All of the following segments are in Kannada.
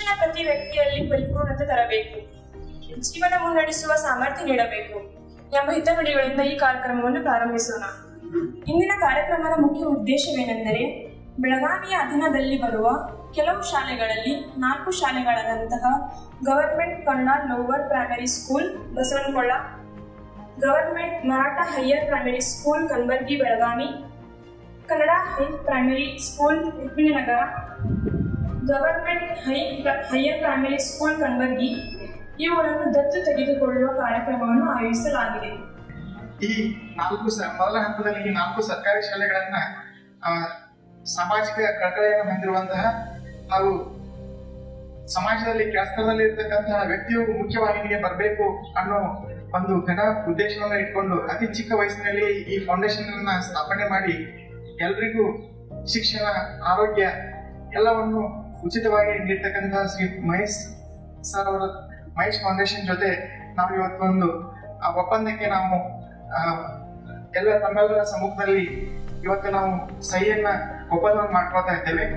ಶಿಕ್ಷಣ ಪ್ರತಿ ವ್ಯಕ್ತಿಯಲ್ಲಿ ಪರಿಪೂರ್ಣತೆ ತರಬೇಕು ಜೀವನ ಮುನ್ನಡೆಸುವ ಸಾಮರ್ಥ್ಯ ನೀಡಬೇಕು ಎಂಬ ಹಿತನುಡಿಗಳಿಂದ ಈ ಕಾರ್ಯಕ್ರಮವನ್ನು ಪ್ರಾರಂಭಿಸೋಣ ಇಂದಿನ ಕಾರ್ಯಕ್ರಮದ ಮುಖ್ಯ ಉದ್ದೇಶವೇನೆಂದರೆ ಬೆಳಗಾವಿಯ ಅಧೀನದಲ್ಲಿ ಬರುವ ಕೆಲವು ಶಾಲೆಗಳಲ್ಲಿ ನಾಲ್ಕು ಶಾಲೆಗಳಾದಂತಹ government Kannada lower primary school Basavanakola government Maratha higher primary school Kalaburagi Belagavi Kannada high primary school ನಗರ government high higher primary school Kalaburagi ಇವುಗಳನ್ನು ದತ್ತು ತೆಗೆದುಕೊಳ್ಳುವ ಕಾರ್ಯಕ್ರಮವನ್ನು ಆಯೋಜಿಸಲಾಗಿದೆ ಈ ನಾಲ್ಕು ಸ- ಮೊದಲ ಹಂತದಲ್ಲಿ ಈ ನಾಲ್ಕು ಸರ್ಕಾರಿ ಶಾಲೆಗಳನ್ನ ಆ, ಸಾಮಾಜಿಕ ಕಳಕಳಿಯನ್ನು ಹೊಂದಿರುವಂತಹ ಹಾಗೂ ಸಮಾಜದಲ್ಲಿ ಕೆಲಸದಲ್ಲಿ ಇರ್ತಕ್ಕಂತಹ ವ್ಯಕ್ತಿಯು ಮುಖ್ಯವಾಹಿನಿಗೆ ಬರಬೇಕು ಅನ್ನೋ ಒಂದು ಘನ ಉದ್ದೇಶವನ್ನ ಇಟ್ಕೊಂಡು ಅತಿ ಚಿಕ್ಕ ವಯಸ್ಸಿನಲ್ಲಿ ಈ ಫೌಂಡೇಶನ್ ಅನ್ನ ಸ್ಥಾಪನೆ ಮಾಡಿ ಎಲ್ರಿಗೂ ಶಿಕ್ಷಣ ಆರೋಗ್ಯ ಎಲ್ಲವನ್ನು ಉಚಿತವಾಗಿ ನೀಡ್ತಕ್ಕಂತಹ ಶ್ರೀ ಮಹೇಶ್ ಸರ್ ಅವರ ಮಹೇಶ್ ಫೌಂಡೇಶನ್ ಜೊತೆ ನಾವು ಇವತ್ತೊಂದು ಆ ಒಪ್ಪಂದಕ್ಕೆ ನಾವು ಆ, ಎಲ್ಲ ತಮ್ಮೆಲ್ಲರ ಸಮ್ಮುಖದಲ್ಲಿ ಇವತ್ತು ನಾವು ಸಹಿಯನ್ನ ಒಪ್ಪಂದವನ್ನು ಮಾಡ್ಕೊಳ್ತಾ ಇದ್ದೇವೆ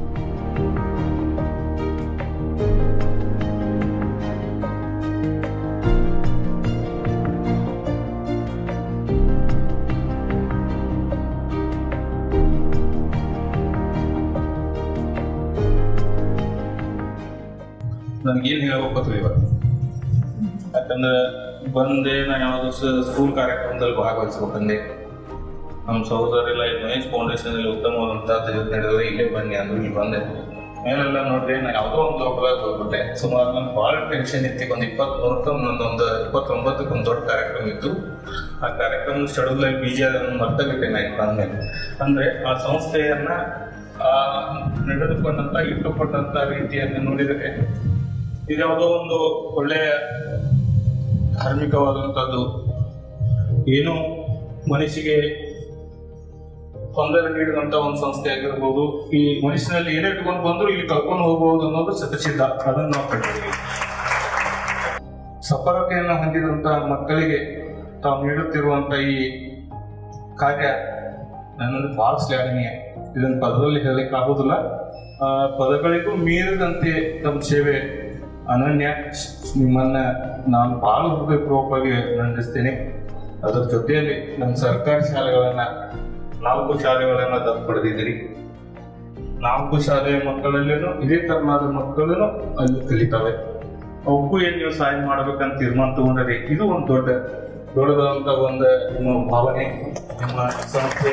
ನನಗೇನು ಹೇಳ್ಬೇಕು ಇವತ್ತು ಯಾಕಂದ್ರೆ ಬಂದೆ ನಾ ಯಾವ್ದು ಸ್ಕೂಲ್ ಕಾರ್ಯಕ್ರಮದಲ್ಲಿ ಭಾಗವಹಿಸ್ಬೇಕಂದೆ ನಮ್ಮ ಸಹೋದರೆಲ್ಲ ಈ ಮಹೇಶ್ ಫೌಂಡೇಶನ್ ಅಲ್ಲಿ ಉತ್ತಮವಾದಂತಹ ತೆಗೆದು ನಡೆದರೆ ಇಲ್ಲೇ ಬನ್ನಿ ಅಂದ್ರು ಇಲ್ಲಿ ಬಂದೆ ಮೇಲೆಲ್ಲ ನೋಡ್ರಿ ನಾ ಯಾವುದೋ ಒಂದು ಲೋಕದಾಗ ಹೋಗ್ಬಿಟ್ಟೆ ಸುಮಾರು ನನ್ಗೆ ಭಾಳ ಟೆನ್ಷನ್ ಇತ್ತು ಒಂದು ಇಪ್ಪತ್ಮೂರಕ್ಕೆ ನಂದೊಂದು ಇಪ್ಪತ್ತೊಂಬತ್ತಕ್ಕೆ ಒಂದು ದೊಡ್ಡ ಕಾರ್ಯಕ್ರಮ ಇತ್ತು ಆ ಕಾರ್ಯಕ್ರಮ ಶೆಡ್ಯೂಲ್ ಬೀಜ ಮರ್ತ ಬಿಟ್ಟೆ ನಾ ಇಲ್ಲಿ ಬಂದ್ಮೇಲೆ ಅಂದ್ರೆ ಆ ಸಂಸ್ಥೆಯನ್ನ ಆ ನಡೆದುಕೊಂಡಂತ ಇಟ್ಟುಕೊಂಡಂತ ರೀತಿಯನ್ನು ನೋಡಿದರೆ ಇದ್ಯಾವುದೋ ಒಂದು ಒಳ್ಳೆಯ ಧಾರ್ಮಿಕವಾದಂಥದ್ದು ಏನು ಮನುಷ್ಯಗೆ ತೊಂದರೆ ನೀಡಿದಂತ ಒಂದು ಸಂಸ್ಥೆ ಆಗಿರ್ಬೋದು ಈ ಮನುಷ್ಯನಲ್ಲಿ ಏನೇ ಇಟ್ಕೊಂಡು ಬಂದ್ರು ಇಲ್ಲಿ ಕರ್ಕೊಂಡು ಹೋಗಬಹುದು ಅನ್ನೋದು ಶತಸಿದ್ಧ ಅದನ್ನು ನಾವು ಕಂಡಿದ್ದೀವಿ ಸಫಲತೆಯನ್ನು ಹೊಂದಿದಂತ ಮಕ್ಕಳಿಗೆ ತಾವು ನೀಡುತ್ತಿರುವಂತ ಈ ಕಾರ್ಯ ನನ್ನಲ್ಲಿ ಬಹಳ ಶ್ಲಾಘನೀಯ ಇದನ್ನು ಪದದಲ್ಲಿ ಹೇಳಲಿಕ್ಕೆ ಆಗುದಿಲ್ಲ ಆ, ಪದಗಳಿಗೂ ಮೀರಿದಂತೆ ತಮ್ಮ ಸೇವೆ ಅನನ್ಯ ನಿಮ್ಮನ್ನ ನಾನು ಬಹಳ ಹೃದಯಪೂರ್ವಕವಾಗಿ ನಂದಿಸ್ತೇನೆ ಅದರ ಜೊತೆಯಲ್ಲಿ ನಮ್ಮ ಸರ್ಕಾರಿ ಶಾಲೆಗಳನ್ನ ನಾಲ್ಕು ಶಾಲೆಗಳನ್ನ ದತ್ತು ಪಡೆದಿದ್ದೀರಿ ನಾಲ್ಕು ಶಾಲೆಯ ಮಕ್ಕಳಲ್ಲೇನು ಇದೇ ತರನಾದ ಮಕ್ಕಳನ್ನು ಅಲ್ಲಿ ಕಲಿತಾವೆ ಅವಕ್ಕೂ ಏನ್ ನೀವು ಸಹಾಯ ಮಾಡ್ಬೇಕಂತ ತೀರ್ಮಾನ ತಗೊಂಡ್ರಿ ಇದು ಒಂದು ದೊಡ್ಡ ದೊಡ್ಡದಾದಂತ ಒಂದು ನಿಮ್ಮ ಭಾವನೆ ನಿಮ್ಮ ಸಂಸ್ಥೆಯ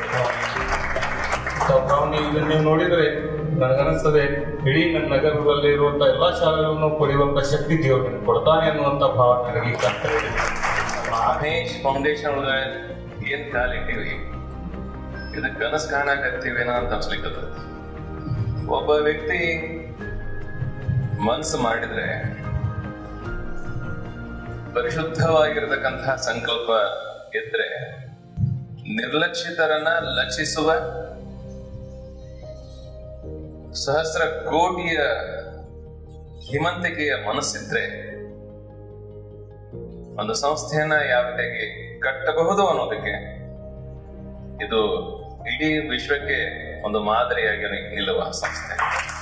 ಭಾವನೆ ಇದನ್ನ ನೀವು ನೋಡಿದ್ರೆ ನನಗನಿಸ್ತದೆ ಇಡೀ ನಮ್ಮ ನಗರದಲ್ಲಿ ಇರುವಂತ ಎಲ್ಲಾ ಶಾಲೆಗಳನ್ನು ಪಡೆಯುವಂತ ಶಕ್ತಿ ದೇವರು ನಿಮ್ಗೆ ಕೊಡ್ತಾನೆ ಅನ್ನುವಂತ ಭಾವನೆ ನನಗೆ ಕಾಣ್ತಾ ಇದೆ ಮಹೇಶ್ ಫೌಂಡೇಶನ್ ಒಳಗ ಏನ್ ಕಾಲಿಟ್ಟಿವಿ ಇದು ಕನಸು ಕಾಣಕತ್ತೀವೇನ ಅಂತ ಅನ್ಸ್ಲಿಕ್ಕದ ಒಬ್ಬ ವ್ಯಕ್ತಿ ಮನಸ್ಸು ಮಾಡಿದ್ರೆ ಪರಿಶುದ್ಧವಾಗಿರತಕ್ಕಂತಹ ಸಂಕಲ್ಪ ಇದ್ರೆ ನಿರ್ಲಕ್ಷಿತರನ್ನ ಲಕ್ಷಿಸುವ ಸಹಸ್ರ ಕೋಟಿಯ ಹಿಮಂತಿಕೆಯ ಮನಸ್ಸಿದ್ರೆ ಒಂದು ಸಂಸ್ಥೆಯನ್ನ ಯಾವ ರೀತಿಯಾಗಿ ಕಟ್ಟಬಹುದು ಅನ್ನೋದಕ್ಕೆ ಇದು ಇಡೀ ವಿಶ್ವಕ್ಕೆ ಒಂದು ಮಾದರಿಯಾಗಿ ನಿಲ್ಲುವ ಸಂಸ್ಥೆ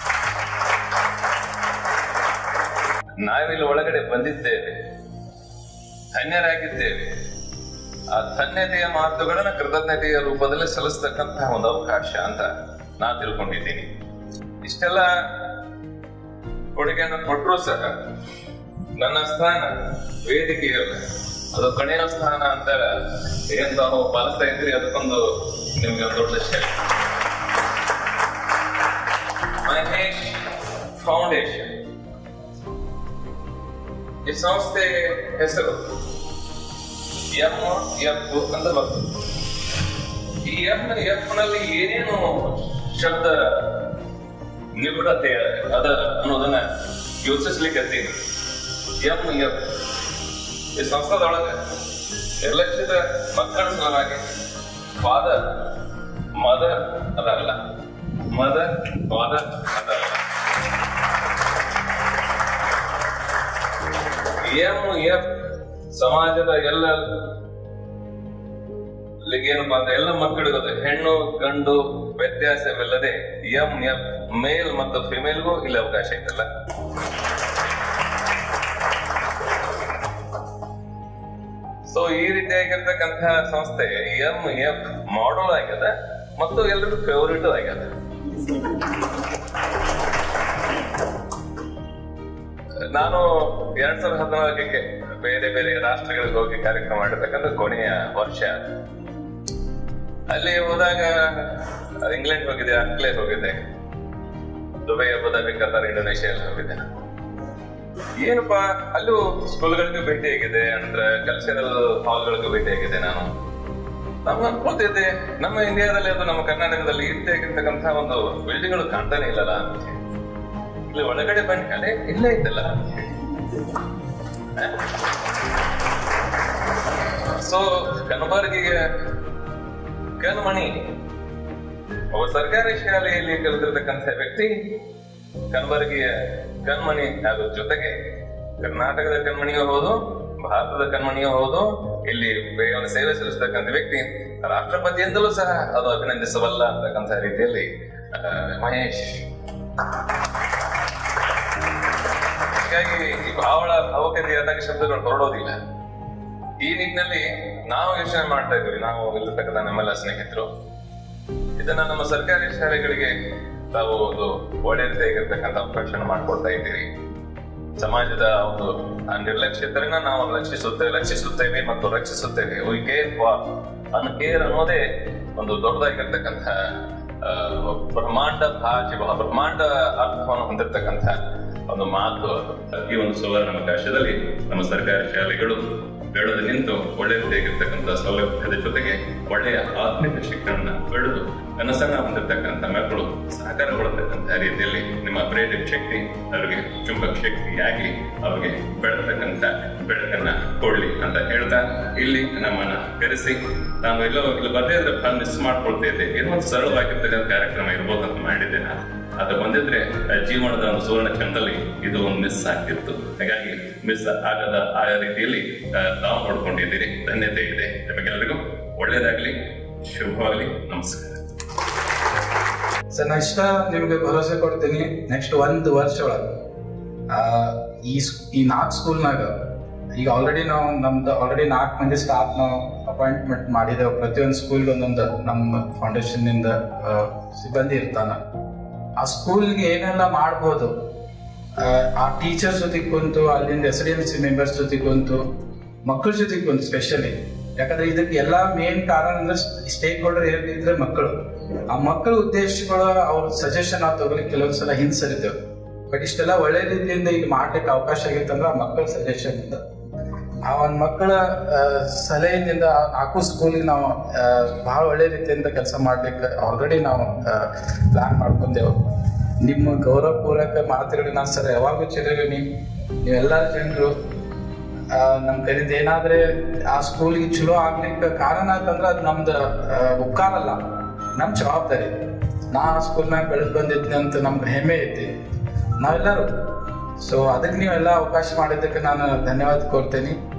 ನಾವಿಲ್ಲಿ ಒಳಗಡೆ ಬಂದಿದ್ದೇವೆ ಧನ್ಯರಾಗಿದ್ದೇವೆ ಆ ಧನ್ಯತೆಯ ಮಾತುಗಳನ್ನ ಕೃತಜ್ಞತೆಯ ರೂಪದಲ್ಲಿ ಸಲ್ಲಿಸ್ತಕ್ಕಂತಹ ಒಂದು ಅವಕಾಶ ಅಂತ ನಾ ತಿಳ್ಕೊಂಡಿದ್ದೀನಿ ಇಷ್ಟೆಲ್ಲ ಕೊಡುಗೆಯನ್ನು ಕೊಟ್ಟರು ಸಹ ನನ್ನ ಸ್ಥಾನ ವೇದಿಕೆಯಲ್ಲ ಅದು ಕಣಿನ ಸ್ಥಾನ ಅಂತ ಏನ್ ತಾವು ಪಾಲಿಸ್ತಾ ಇದ್ರಿ ಅದಕ್ಕೊಂದು ನಿಮ್ಗೆ ಒಂದು ದೊಡ್ಡ ಶಕ್ತಿ ಮಹೇಶ್ ಫೌಂಡೇಶನ್ ಈ ಸಂಸ್ಥೆ ಹೆಸರು ಎಂ ಎಫ್ ಅಂತ ಬರ್ತದೆ ಈ ಎಂ ಎಫ್ ನಲ್ಲಿ ಏನೇನು ಶಬ್ದ ನಿಬಿಡತೆ ಅದ ಅನ್ನೋದನ್ನ ಯೋಚಿಸ್ಲಿಕ್ಕೆ ಎಂ ಎಫ್ ಈ ಸಂಸ್ಥೆದೊಳಗ ನಿರ್ಲಕ್ಷಿತ ಮಕ್ಕಳ ಸಲುವಾಗಿ ಫಾದರ್ ಮದರ್ ಅದಲ್ಲ ಮದರ್ ಫಾದರ್ ಅದಲ್ಲ ಎಂ ಎಫ್ ಸಮಾಜದ ಎಲ್ಲ ಏನಪ್ಪಾ ಅಂದ್ರೆ ಎಲ್ಲ ಮಕ್ಕಳಿಗೂ ಅದು ಹೆಣ್ಣು ಗಂಡು ವ್ಯತ್ಯಾಸವಿಲ್ಲದೆ ಎಂ ಎಫ್ ಮೇಲ್ ಮತ್ತು ಫಿಮೇಲ್ಗೂ ಇಲ್ಲಿ ಅವಕಾಶ ಐತಲ್ಲ ಸೊ ಈ ರೀತಿಯಾಗಿರ್ತಕ್ಕಂಥ ಸಂಸ್ಥೆ ಎಂ ಎಫ್ ಮಾಡಲ್ ಆಗ್ಯದ ಮತ್ತು ಎಲ್ರಿಗೂ ಫೇವರಿಟ್ ಆಗ್ಯದ ನಾನು ಎರಡ್ ಸಾವಿರದ ಹದಿನಾಲ್ಕಕ್ಕೆ ಬೇರೆ ಬೇರೆ ರಾಷ್ಟ್ರಗಳಿಗೆ ಹೋಗಿ ಕಾರ್ಯಕ್ರಮ ಮಾಡಿರ್ತಕ್ಕಂಥ ಕೊನೆಯ ವರ್ಷ ಅಲ್ಲಿ ಹೋದಾಗ ಇಂಗ್ಲೆಂಡ್ ಹೋಗಿದೆ ಆಸ್ಟ್ರೇಲಿಯಾ ಹೋಗಿದೆ ದುಬೈ ಅಬುದಾಬಿ ಕತಾರ್ ಇಂಡೋನೇಷಿಯಾ ಎಲ್ಲ ಹೋಗಿದ್ದೆ ಏನಪ್ಪಾ ಅಲ್ಲೂ ಸ್ಕೂಲ್ಗಳಿಗೂ ಭೇಟಿಯಾಗಿದೆ ಅಂದ್ರೆ ಕಲ್ಚರಲ್ ಹಾಲ್ಗಳಿಗೂ ಭೇಟಿಯಾಗಿದೆ ನಾನು ನಮ್ಮ ಗೊತ್ತಿದೆ ನಮ್ಮ ಇಂಡಿಯಾದಲ್ಲಿ ಅದು ನಮ್ಮ ಕರ್ನಾಟಕದಲ್ಲಿ ಇರ್ತಕ್ಕಂಥ ಒಂದು ಬಿಲ್ಡಿಂಗ್ಗಳು ಕಾಣ್ತಾನೆ ಇಲ್ಲಲ್ಲ ಅಂತ ಹೇಳಿ. ಇಲ್ಲಿ ಒಳಗಡೆ ಬನ್ನಿ ಅಲ್ಲೇ ಇಲ್ಲೇ ಇದ್ದಲ್ಲ ಸೊ ಕನಬಾರ್ಗಿಗೆ ಕಣ್ಮಣಿ ಒಬ್ಬ ಸರ್ಕಾರಿ ಶಾಲೆಯಲ್ಲಿ ಕಲಿತಿರ್ತಕ್ಕಂಥ ವ್ಯಕ್ತಿ ಕನಬರ್ಗಿಯ ಕಣ್ಮಣಿ ಅದ್ರ ಜೊತೆಗೆ ಕರ್ನಾಟಕದ ಕಣ್ಮಣಿಯೂ ಹೌದು ಭಾರತದ ಕಣ್ಮಣಿಯೂ ಹೌದು ಇಲ್ಲಿ ಬೇಗನೆ ಸೇವೆ ಸಲ್ಲಿಸ್ತಕ್ಕಂಥ ವ್ಯಕ್ತಿ ರಾಷ್ಟ್ರಪತಿಯಿಂದಲೂ ಸಹ ಅದು ಅಭಿನಂದಿಸಬಲ್ಲ ಅಂತಕ್ಕಂಥ ರೀತಿಯಲ್ಲಿ ಆ, ಮಹೇಶ್ ಹೀಗಾಗಿ ಈ ಭಾವಳ ಭಾವಕತೆಯಾದಾಗ ಶಬ್ದಗಳು ಹೊರಡೋದಿಲ್ಲ ಈ ನಿಟ್ಟಿನಲ್ಲಿ ನಾವು ಯೋಚನೆ ಮಾಡ್ತಾ ಇದ್ವಿ ನಾವು ಇಲ್ಲಿರ್ತಕ್ಕಂಥ ನಮ್ಮೆಲ್ಲ ಸ್ನೇಹಿತರು ಇದನ್ನ ನಮ್ಮ ಸರ್ಕಾರಿ ಶಾಲೆಗಳಿಗೆ ತಾವು ಒಂದು ಒಳ್ಳೆ ರೀತಿಯಾಗಿರ್ತಕ್ಕಂಥ ಅವಕಾಶ ಮಾಡ್ಕೊಡ್ತಾ ಇದ್ದೀರಿ ಸಮಾಜದ ಒಂದು ಆ ನಿರ್ಲಕ್ಷ್ಯತೆಯನ್ನ ನಾವು ಲಕ್ಷಿಸುತ್ತೇವೆ ಲಕ್ಷಿಸುತ್ತೇವೆ ಮತ್ತು ರಕ್ಷಿಸುತ್ತೇವೆ ವಿ ಕೇರ್ ಫಾರ್ ಅನ್ಕೇರ್ ಅನ್ನೋದೇ ಒಂದು ದೊಡ್ಡದಾಗಿರ್ತಕ್ಕಂಥ ಆ, ಬ್ರಹ್ಮಾಂಡ ಭಾಷೆ ಬ್ರಹ್ಮಾಂಡ ಅರ್ಥವನ್ನು ಹೊಂದಿರತಕ್ಕಂಥ ಒಂದು ಮಾತು ಅದು ಈ ಒಂದು ಸುವರ್ಣ ಅವಕಾಶದಲ್ಲಿ ನಮ್ಮ ಸರ್ಕಾರಿ ಶಾಲೆಗಳು ಬೆಳೆದು ನಿಂತು ಒಳ್ಳೆ ರೀತಿಯಾಗಿರ್ತಕ್ಕಂಥ ಸೌಲಭ್ಯದ ಜೊತೆಗೆ ಒಳ್ಳೆಯ ಆತ್ಮಿಕ ಶಿಕ್ಷಣ ಬೆಳೆದು ಕನಸನ್ನ ಹೊಂದಿರತಕ್ಕಂಥ ಮಕ್ಕಳು ಸಹಕಾರಗೊಳ್ಳತಕ್ಕಂಥ ರೀತಿಯಲ್ಲಿ ನಿಮ್ಮ ಪ್ರೇರಕ ಶಕ್ತಿ ಅವರಿಗೆ ಚುಂಬಕ ಶಕ್ತಿಯಾಗಿ ಅವರಿಗೆ ಬೆಳೆತಕ್ಕಂಥ ಬೆಳಕನ್ನ ಕೊಡ್ಲಿ ಅಂತ ಹೇಳ್ತಾ ಇಲ್ಲಿ ನಮ್ಮನ್ನ ಕರೆಸಿ ನಾನು ಎಲ್ಲೋ ಇಲ್ಲಿ ಬರ್ದೇ ಇದ್ರೆ ಬಹಳ ಮಿಸ್ ಮಾಡ್ಕೊಳ್ತಾ ಇದ್ದೆ ಏನೋ ಒಂದು ಸರಳವಾಗಿರ್ತಕ್ಕಂಥ ಕಾರ್ಯಕ್ರಮ ಇರ್ಬೋದು ಅಂತ ಮಾಡಿದ್ದೆ ನಾನು ಅದು ಬಂದಿದ್ರೆ ಆ ಜೀವನದ ಒಂದು ಸುವರ್ಣ ಕ್ಷಣದಲ್ಲಿ ಇದು ಒಂದು ಮಿಸ್ ಆಗ್ತಿತ್ತು ಹಾಗಾಗಿ ಮಿಸ್ ಆಗದ ಆ ರೀತಿಯಲ್ಲಿ ಆ, ತಾವು ನೋಡ್ಕೊಂಡಿದ್ದೀರಿ ಧನ್ಯತೆ ಇದೆ ನಿಮಗೆಲ್ಲರಿಗೂ ಒಳ್ಳೇದಾಗ್ಲಿ ಶುಭವಾಗಲಿ ನಮಸ್ಕಾರ ಸರ್ ನೆಕ್ಸ್ಟ್ ನಿಮ್ಗೆ ಭರವಸೆ ಕೊಡ್ತೀನಿ ನೆಕ್ಸ್ಟ್ ಒಂದು ವರ್ಷ ಒಳಗೆ ಈ ಸ್- ಈ ನಾಲ್ಕು ಸ್ಕೂಲ್ನಾಗ ಈಗ ಆಲ್ರೆಡಿ ನಾವು ನಮ್ದು ಆಲ್ರೆಡಿ ನಾಲ್ಕು ಮಂದಿ ಸ್ಟಾಫ್ ನಾವು ಅಪಾಯಿಂಟ್ಮೆಂಟ್ ಮಾಡಿದ್ದೇವೆ ಪ್ರತಿಯೊಂದು ಸ್ಕೂಲ್ಗೆ ಒಂದೊಂದು ನಮ್ಮ ಫೌಂಡೇಶನ್ ಇಂದ ಆ, ಸಿಬ್ಬಂದಿ ಇರ್ತಾನ ಆ ಸ್ಕೂಲ್ಗೆ ಏನೆಲ್ಲ ಮಾಡ್ಬೋದು ಆ, ಆ ಟೀಚರ್ಸ್ ಜೊತೆಗೆ ಕುಂತು ಅಲ್ಲಿಂದ S D M C members ಜೊತೆಗೆ ಕುಂತು ಮಕ್ಕಳ ಜೊತೆಗೆ ಕುಂತು ಸ್ಪೆಷಲಿ ಯಾಕಂದ್ರೆ ಇದಕ್ಕೆ ಎಲ್ಲ ಮೇನ್ ಕಾರಣ ಅಂದ್ರೆ ಸ್ಟೇಕ್ ಹೋಲ್ಡರ್ ಏನಿದ್ರೆ ಮಕ್ಕಳು ಆ ಮಕ್ಕಳ ಉದ್ದೇಶಗಳು ಅವ್ರ ಸಜೆಷನ್ ನಾವು ತಗೊಳ್ಳಿಕ್ಕೆ ಕೆಲವೊಂದ್ಸಲ ಹಿಂಸರಿದ್ದೇವೆ ಬಟ್ ಇಷ್ಟೆಲ್ಲ ಒಳ್ಳೆ ರೀತಿಯಿಂದ ಈಗ ಮಾಡ್ಲಿಕ್ಕೆ ಅವಕಾಶ ಆಗಿತ್ತಂದ್ರೆ ಆ ಮಕ್ಕಳ ಸಜೆಷನ್ ಇಂದ ಆ ಒಂದು ಮಕ್ಕಳ ಆ, ಸಲಹೆಯಿಂದ ಆ ನಾಲ್ಕು ಸ್ಕೂಲಿಗೆ ನಾವು ಆ, ಬಹಳ ಒಳ್ಳೆ ರೀತಿಯಿಂದ ಕೆಲಸ ಮಾಡ್ಲಿಕ್ಕೆ ಆಲ್ರೆಡಿ ನಾವು ಪ್ಲಾನ್ ಮಾಡ್ಕೊಂಡೆವು ನಿಮ್ಮ ಗೌರವಪೂರ್ವಕ ಮಾತುಗಳಿಗೆ ನಾನು ಸರ್ ಯಾವಾಗೂ ಚಿರಋಣಿ ನೀವೆಲ್ಲರ ಜನರು ನಮ್ಮ ಕಡೆಯಿಂದ ಏನಾದ್ರೆ ಆ ಸ್ಕೂಲ್ಗೆ ಚಲೋ ಆಗ್ಲಿಕ್ಕೆ ಕಾರಣ ಅಂತಂದ್ರೆ ಅದು ನಮ್ದು ಆ, ಉಪಕಾರ ಅಲ್ಲ ನಮ್ಮ ಜವಾಬ್ದಾರಿ ನಾ ಆ ಸ್ಕೂಲ್ನಾಗ ಬೆಳೆದು ಬಂದಿದ್ನಿ ಅಂತ ನಮ್ಗೆ ಹೆಮ್ಮೆ ಐತಿ ನಾವೆಲ್ಲರೂ ಸೊ ಅದಕ್ಕೆ ನೀವೆಲ್ಲ ಅವಕಾಶ ಮಾಡಿದ್ದಕ್ಕೆ ನಾನು ಧನ್ಯವಾದ ಕೋರ್ತೇನೆ